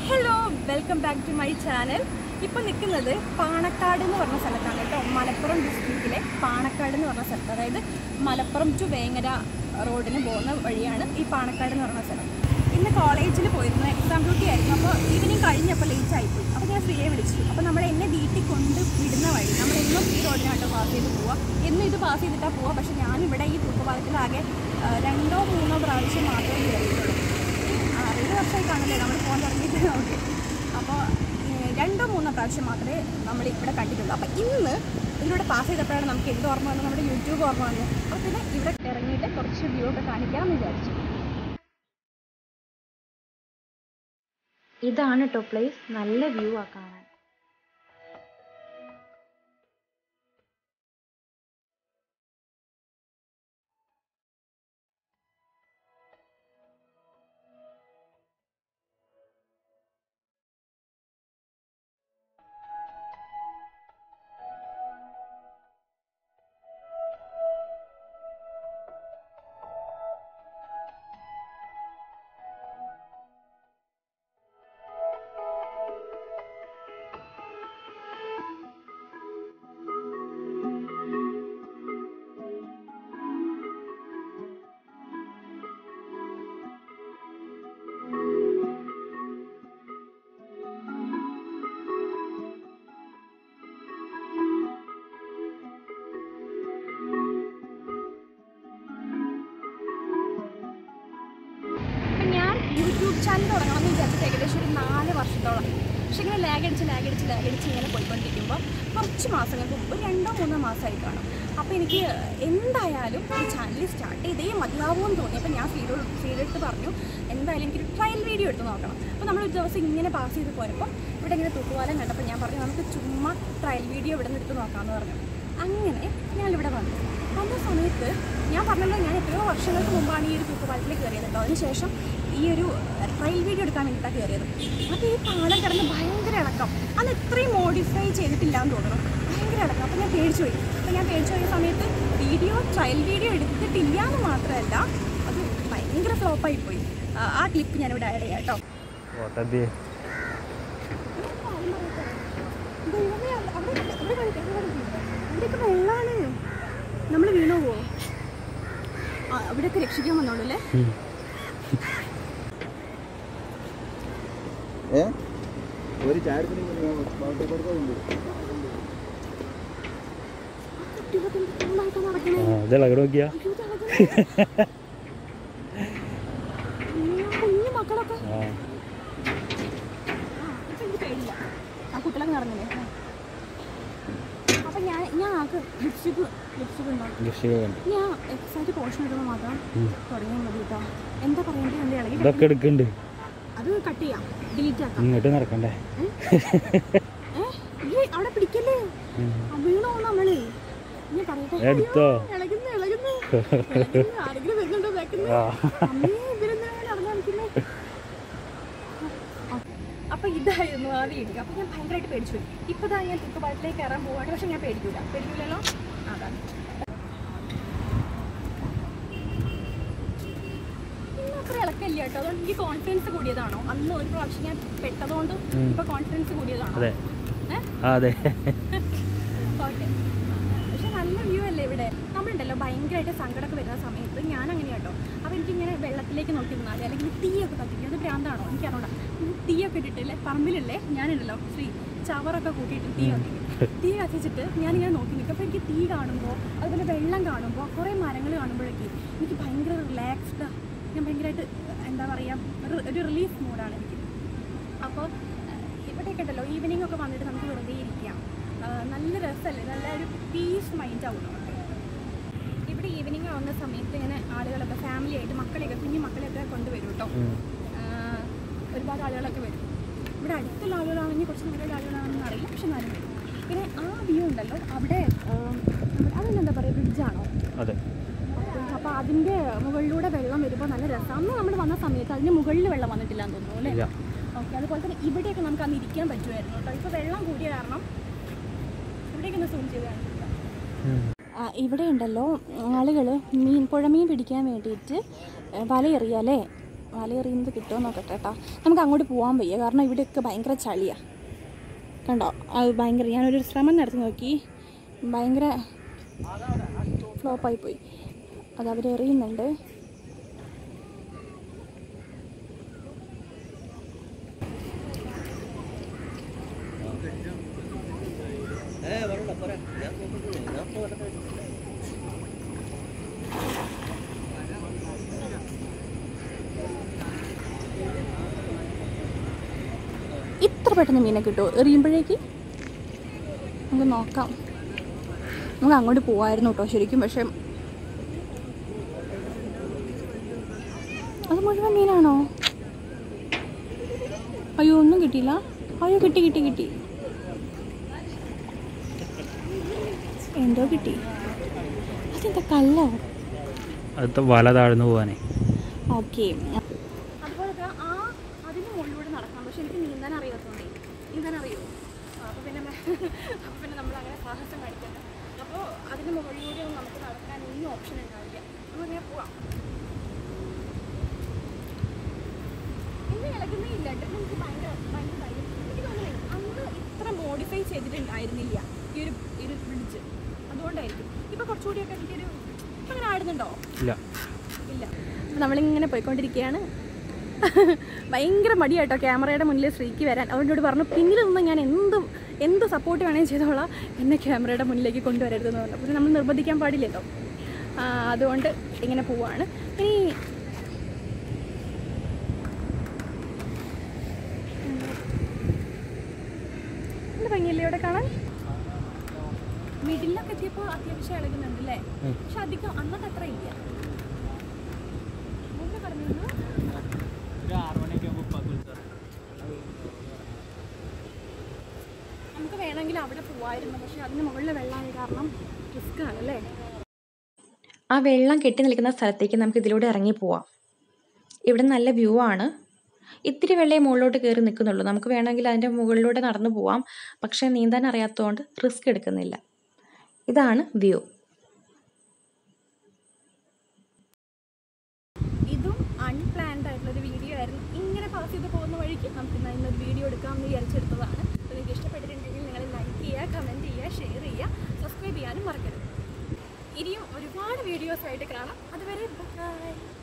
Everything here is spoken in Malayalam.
Hello welcome back to my channel ഇപ്പൊ നിൽക്കുന്നത് പാണക്കാട് എന്ന് പറഞ്ഞ സ്ഥലത്താണ് കേട്ടോ മലപ്പുറം ഡിസ്ട്രിക്റ്റിലെ പാണക്കാട് എന്ന് പറഞ്ഞ സ്ഥലത്ത് അതായത് മലപ്പുറം ടു വേങ്ങര റോഡിന് പോകുന്ന വഴിയാണ് ഈ പാണക്കാട് എന്ന് പറഞ്ഞ സ്ഥലം ഇന്ന് കോളേജിൽ പോയിരുന്നു എക്സാം ഡ്യൂട്ടി ആയിരുന്നു അപ്പോൾ ഈവനിങ് കഴിഞ്ഞപ്പോൾ ലേറ്റ് ആയിപ്പോയി അപ്പോൾ ഞാൻ ഫ്രീയെ വിളിച്ചു അപ്പോൾ നമ്മൾ എന്നെ വീട്ടിൽ കൊണ്ട് വിടുന്ന വഴി നമ്മൾ എന്നും ഈ റോഡിനാട്ടോ പാസ് ചെയ്ത് പോവുക എന്നും ഇത് പാസ് ചെയ്തിട്ടാണ് പോവുക പക്ഷേ ഞാനിവിടെ ഈ തൂക്കുപാലത്തിലാകെ ആ, രണ്ടോ മൂന്നോ പ്രാവശ്യം മാത്രമേ കയറിയിട്ടുള്ളൂ ആറേഴ് വർഷമായി കാണില്ലേ നമ്മൾ ഫോൺ തുടങ്ങിയിട്ട് ഓക്കെ അപ്പോൾ രണ്ടോ മൂന്നോ പ്രാവശ്യം മാത്രമേ നമ്മൾ ഇവിടെ കണ്ടിട്ടുള്ളൂ അപ്പോൾ ഇന്ന് ഇതിലൂടെ പാസ് ചെയ്തപ്പോഴാണ് നമുക്ക് എന്ത് ഓർമ്മ വന്നു നമ്മുടെ യൂട്യൂബ് ഓർമ്മ വന്നു അപ്പോൾ പിന്നെ ഇവിടെ ഇറങ്ങിയിട്ട് കുറച്ച് വ്യൂ ഒക്കെ കാണിക്കാമെന്ന് വിചാരിച്ചു ഇതാണ് കേട്ടോ പ്ലേസ് നല്ല വ്യൂ ആ കാണാൻ അപ്പം ഞാൻ യൂട്യൂബ് ചാനൽ തുടങ്ങണമെന്ന് വിചാരിച്ചിട്ട് ഏകദേശം ഒരു നാല് വർഷത്തോളം പക്ഷെ ഇങ്ങനെ ലാഗ് അടിച്ച് ലാഗ് അടിച്ച് ലാഗ് അടിച്ച് ഇങ്ങനെ പോയിക്കൊണ്ടിരിക്കുമ്പോൾ കുറച്ച് മാസങ്ങൾക്ക് മുമ്പ് ഒരു രണ്ടോ മൂന്നോ മാസമായി കാണും അപ്പോൾ എനിക്ക് എന്തായാലും ഈ ചാനൽ സ്റ്റാർട്ട് ചെയ്തേ മതിയാവുമെന്ന് തോന്നി അപ്പോൾ ഞാൻ ഫീഡ് ഫീഡെടുത്ത് പറഞ്ഞു എന്തായാലും എനിക്കൊരു ട്രയൽ വീഡിയോ എടുത്ത് നോക്കണം അപ്പോൾ നമ്മൾ ഒരു ദിവസം ഇങ്ങനെ പാസ് ചെയ്ത് പോയപ്പോൾ ഇവിടെ ഇങ്ങനെ തൂക്കുപാലം കണ്ടപ്പോൾ ഞാൻ പറഞ്ഞു നമുക്ക് ചുമ്മാ ട്രയൽ വീഡിയോ ഇവിടെ നിന്ന് എടുത്ത് നോക്കാമെന്ന് പറഞ്ഞു അങ്ങനെ ഞാനിവിടെ വന്നു വന്ന സമയത്ത് ഞാൻ പറഞ്ഞല്ലോ ഞാൻ എത്രയോ വർഷങ്ങൾക്ക് മുമ്പാണ് ഈ ഒരു തൂക്കുപാലത്തിൽ കയറിയത് കേട്ടോ അതിനുശേഷം ഈ ഒരു ട്രയൽ വീഡിയോ എടുക്കാൻ വേണ്ടിയിട്ടാണ് കയറിയത് അപ്പോൾ ഈ പാലം കിടന്ന് ഭയങ്കര ഇളക്കം അന്ന് ഇത്രയും മോഡിഫൈ ചെയ്തിട്ടില്ല എന്ന് തോന്നുന്നു ഭയങ്കര ഇളക്കം അപ്പോൾ ഞാൻ പേടിച്ചു പോയി അപ്പോൾ ഞാൻ പേടിച്ചു പോയ സമയത്ത് വീഡിയോ ട്രയൽ വീഡിയോ എടുത്തിട്ടില്ല എന്ന് മാത്രമല്ല അത് ഭയങ്കര ഫ്ലോപ്പായി പോയി ആ- ആ ക്ലിപ്പ് ഞാനിവിടെ ആഡ് ചെയ്യാം കേട്ടോ ഓട്ടത്തിയെ ദൈവമേ, അവിടെ- അവിടെ കാണിക്ക്, അവിടെ കാണിക്ക്, അവിടെ കാണിക്ക്. ഇവിടെയൊക്കെ വെള്ളമാണ് നമ്മൾ വീണു പോവോ ആ, അവിടെയൊക്കെ രക്ഷിക്കാൻ വന്നോളൂ അല്ലേ ഏ ഒരു ചാരത്തിന് പാട്ട് കൊടുക്കുന്നുണ്ട് കുട്ടികളൊക്കെ എന്ത് നന്നായിട്ടാ നടക്കണേ ഇത് ഇളകട് നോക്കിയാ അയ്യോ, ഇത് ഇളകുന്നു. അയ്യോ, കുഞ്ഞു മക്കളൊക്കെ ആ ആ, ഇപ്പൊ എനിക്ക് പേടില്ല ആ കുട്ടികളൊക്കെ നടന്നില്ലേ അപ്പൊ ഞാൻ ഞാൻ ആക്ക് ലിപ്സ്റ്റിക് ലിപ്സ്റ്റിക് ഉണ്ടോ കൃഷിക കണ്ടു ഞാൻ എക്സാക്ട് പോർഷൻ എടുക്കുമ്പോൾ മാത്രം തുടങ്ങിയാൽ മതി കേട്ടോ എന്താ പറയണ്ടേ എൻ്റെ ഇളകി ഇതൊക്കെ എടുക്കണ്ട് അത് കട്ട് ചെയ്യാം ഡിലീറ്റ് ആക്കാം ഇങ്ങോട്ട് നടക്കണ്ടേ ഏ ഈ അവിടെ പിടിക്കല്ലേ ആ, വീണോ നമ്മള് ഞാൻ പറയട്ടെ എടുത്തോ? അയ്യോ, ഇളകുന്നു ഇളകുന്നു ഇളകുന്നു. ആരെങ്കിലും വരുന്നുണ്ടോ ബാക്കിന്ന് ആ അമ്മേ ഇവരെന്തിനാണ് നടന്നു കളിക്കുന്നേ അപ്പൊ ഇതായിരുന്നു ആ വീഡിയോ അപ്പൊ ഞാൻ ഭയങ്കരമായിട്ട് പേടിച്ചു പോയി ഇപ്പൊ ദാ ഞാൻ തുക്കുപാലത്തിലേക്ക് കയറാൻ പോവാണ് പക്ഷെ ഞാൻ പേടിക്കൂല പേടിക്കൂലല്ലോ അതാണ് ഇന്ന് അത്ര ഇളക്കല്ല കേട്ടോ അതുകൊണ്ട് എനിക്ക് കോൺഫിഡൻസ് കൂടിയതാണോ അന്ന് ഒരു പ്രാവശ്യം ഞാൻ പെട്ടതുകൊണ്ട് ഉം. ഇപ്പൊ കോൺഫിഡൻസ് കൂടിയതാണോ അതെ ഏ? ആ അതെ ഓക്കെ പക്ഷെ നല്ല വ്യൂ അല്ലേ ഇവിടെ നമ്മളുണ്ടല്ലോ ഭയങ്കരമായിട്ട് സങ്കടമൊക്കെ വരുന്ന സമയത്ത് ഞാൻ അങ്ങനെ കേട്ടോ അപ്പോൾ എനിക്കിങ്ങനെ വെള്ളത്തിലേക്ക് നോക്കി നിന്നാൽ അല്ലെങ്കിൽ തീയൊക്കെ കത്തിക്കും അത് ഭ്രാന്താണോ എനിക്കറിയണ്ട തീയൊക്കെ ഇട്ടിട്ടില്ലേ പറമ്പിലല്ലേ ഞാനുണ്ടല്ലോ ശ്രീ ചവറൊക്കെ കൂട്ടിയിട്ട് തീ കത്തിക്കും തീ കത്തിച്ചിട്ട് ഞാനിങ്ങനെ നോക്കി നിൽക്കും അപ്പോൾ എനിക്ക് തീ കാണുമ്പോൾ അതുപോലെ വെള്ളം കാണുമ്പോൾ കുറേ മരങ്ങൾ കാണുമ്പോഴൊക്കെ എനിക്ക് ഭയങ്കര റിലാക്സ്ഡ് ഞാൻ ഭയങ്കരമായിട്ട് എന്താ പറയുക ഒരു റിലീഫ് മൂഡാണ് എനിക്ക് അപ്പോൾ ഇവിടെയൊക്കെ ഉണ്ടല്ലോ ഈവനിങ് ഒക്കെ വന്നിട്ട് നമുക്ക് വെറുതെ ഇരിക്കാം ആ, നല്ല രസമല്ലേ നല്ല ഒരു പീസ് മൈൻഡ് ആവും നമുക്ക് ഇവിടെ ഈവനിങ് ആവുന്ന സമയത്ത് ഇങ്ങനെ ആളുകളൊക്കെ ഫാമിലി ആയിട്ട് മക്കളെയൊക്കെ കുഞ്ഞു മക്കളെയൊക്കെ കൊണ്ടുവരും കേട്ടോ ഉം. ആ, ഒരുപാട് ആളുകളൊക്കെ വരും ഇവിടെ അടുത്തുള്ള ആളുകളാണെങ്കിൽ കുറച്ച് ദൂരെയുള്ള ആളുകളാണെന്ന് അറിയില്ല പക്ഷെ എന്നാലും വരും പിന്നെ ആ വ്യൂ ഉണ്ടല്ലോ അവിടെ അതിനെന്താ പറയുക ബ്രിഡ്ജാണോ അതെ അപ്പോൾ അതിൻ്റെ മുകളിലൂടെ വെള്ളം വരുമ്പോൾ നല്ല രസം അന്ന് നമ്മൾ വന്ന സമയത്ത് അതിൻ്റെ മുകളിൽ വെള്ളം വന്നിട്ടില്ല എന്ന് തോന്നുന്നു അല്ലേ ഇല്ല ഓക്കെ അതുപോലെ തന്നെ ഇവിടെയൊക്കെ നമുക്ക് അന്ന് ഇരിക്കാൻ പറ്റുമായിരുന്നു കേട്ടോ ഇപ്പോൾ വെള്ളം കൂടിയ കാരണം ഇവിടേക്ക് ഒന്ന് സൂം ചെയ്ത് കാണിക്കാം ഉം. ഇവിടെ ഉണ്ടല്ലോ ആളുകൾ മീൻ പുഴമീൻ പിടിക്കാൻ വേണ്ടിയിട്ട് വലയെറിയാലേ വല എറിയുന്നത് കിട്ടുമോ നോക്കട്ടെ കേട്ടോ നമുക്ക് അങ്ങോട്ട് പോകാൻ വയ്യ കാരണം ഇവിടെയൊക്കെ ഭയങ്കര ചളിയാണ് കണ്ടോ അത് ഭയങ്കര ഞാനൊരു ശ്രമം നടത്തി നോക്കി ഭയങ്കര ഫ്ലോപ്പായി പോയി അത് അവർ എറിയുന്നുണ്ട് ഇത്ര പെട്ടെന്ന് മീനെ കിട്ടുമോ എറിയുമ്പോഴേക്ക് നമുക്ക് നോക്കാം നമുക്ക് അങ്ങോട്ട് പോവായിരുന്നു കേട്ടോ ശരിക്കും പക്ഷെ അത് മുഴുവൻ മീനാണോ അയ്യോ ഒന്നും കിട്ടിയില്ല അയ്യോ കിട്ടി കിട്ടി കിട്ടി എന്തോ കിട്ടി അതെന്താ കല്ലോ അത് വല താഴ്ന്നു പോവാനേ ഓക്കെ അതുപോലെ തന്നെ ആ അതിന് മുകളിലൂടെ നടക്കാം പക്ഷെ എനിക്ക് നീന്താൻ അറിയാത്തതുകൊണ്ടേ നീന്താൻ അറിയോ അപ്പോൾ പിന്നെ അപ്പോൾ പിന്നെ നമ്മൾ അങ്ങനെ സാഹസം കാണിക്കണ്ട അപ്പോൾ അതിന് മുകളിലൂടെ ഒന്നും നമുക്ക് നടക്കാൻ ഇനി ഓപ്ഷൻ ഉണ്ടാവില്ല അങ്ങനെ പോവാം ഇന്ന് ഇളകുന്നേ ഇല്ല കേട്ടോ എനിക്ക് ഭയങ്കര ഭയങ്കര ധൈര്യം എനിക്ക് തോന്നുന്നേ അന്ന് ഇത്ര മോഡിഫൈ ചെയ്തിട്ടുണ്ടായിരുന്നില്ല ഈ ഒരു ഈ ഒരു ബ്രിഡ്ജ് അതുകൊണ്ടായിരിക്കും ഇപ്പോൾ കുറച്ചുകൂടിയൊക്കെ എനിക്കൊരു ഇപ്പം അങ്ങനെ ആടുന്നുണ്ടോ ഇല്ല ഇല്ല അപ്പോൾ നമ്മളിങ്ങനെ പോയിക്കൊണ്ടിരിക്കുകയാണ് ഭയങ്കര മടിയാട്ടോ ക്യാമറയുടെ മുന്നിൽ ശ്രീക്ക് വരാൻ അവരോട് പറഞ്ഞു പിന്നിൽ നിന്ന് ഞാൻ എന്ത് എന്ത് സപ്പോർട്ട് വേണമെങ്കിൽ ചെയ്തോളാം എന്നെ ക്യാമറയുടെ മുന്നിലേക്ക് കൊണ്ടുവരരുതെന്ന് പറഞ്ഞു പക്ഷെ നമ്മൾ നിർബന്ധിക്കാൻ പാടില്ലല്ലോ ആ, അതുകൊണ്ട് ഇങ്ങനെ പോവാണ് ഇനി എന്ത് ഭംഗിയല്ലേ ഇവിടെ കാണാൻ മിഡിലൊക്കെ എത്തിയപ്പോൾ അത്യാവശ്യം ഇളകുന്നുണ്ട് അല്ലേ പക്ഷെ അധികം അന്നത്തെ അത്ര ഇല്ല മുമ്പ് പറഞ്ഞിരുന്നു നമുക്ക് വേണമെങ്കിൽ അവിടെ പോവായിരുന്നു പക്ഷെ അതിന് മുകളിൽ വെള്ളമായ കാരണം റിസ്ക് ആണ് അല്ലേ ആ വെള്ളം കെട്ടി നിൽക്കുന്ന സ്ഥലത്തേക്ക് നമുക്ക് ഇതിലൂടെ ഇറങ്ങി പോവാം ഇവിടെ നല്ല വ്യൂ ആണ് ഇത്തിരി വെള്ളയെ മുകളിലോട്ട് കയറി നിൽക്കുന്നുള്ളൂ നമുക്ക് വേണമെങ്കിൽ അതിൻ്റെ മുകളിലൂടെ നടന്നു പോവാം പക്ഷേ നീന്താൻ അറിയാത്തതുകൊണ്ട് റിസ്ക് എടുക്കുന്നില്ല ഇതാണ് വ്യൂ ഇതും അൺപ്ലാൻഡ് ആയിട്ടുള്ളൊരു വീഡിയോ ആയിരുന്നു ഇങ്ങനെ പാസ് ചെയ്ത് പോകുന്ന വഴിക്ക് നമുക്ക് ഇന്ന് ഇന്നൊരു വീഡിയോ എടുക്കാമെന്ന് വിചാരിച്ചെടുത്തതാണ് അപ്പോൾ നിങ്ങൾക്ക് ഇഷ്ടപ്പെട്ടിട്ടുണ്ടെങ്കിൽ നിങ്ങൾ ലൈക്ക് ചെയ്യുക കമൻറ്റ് ചെയ്യുക ഷെയർ ചെയ്യുക സബ്സ്ക്രൈബ് ചെയ്യാനും മറക്കരുത് ഇനിയും ഒരുപാട് വീഡിയോസ് ആയിട്ട് കാണാം അതുവരെ ബൈ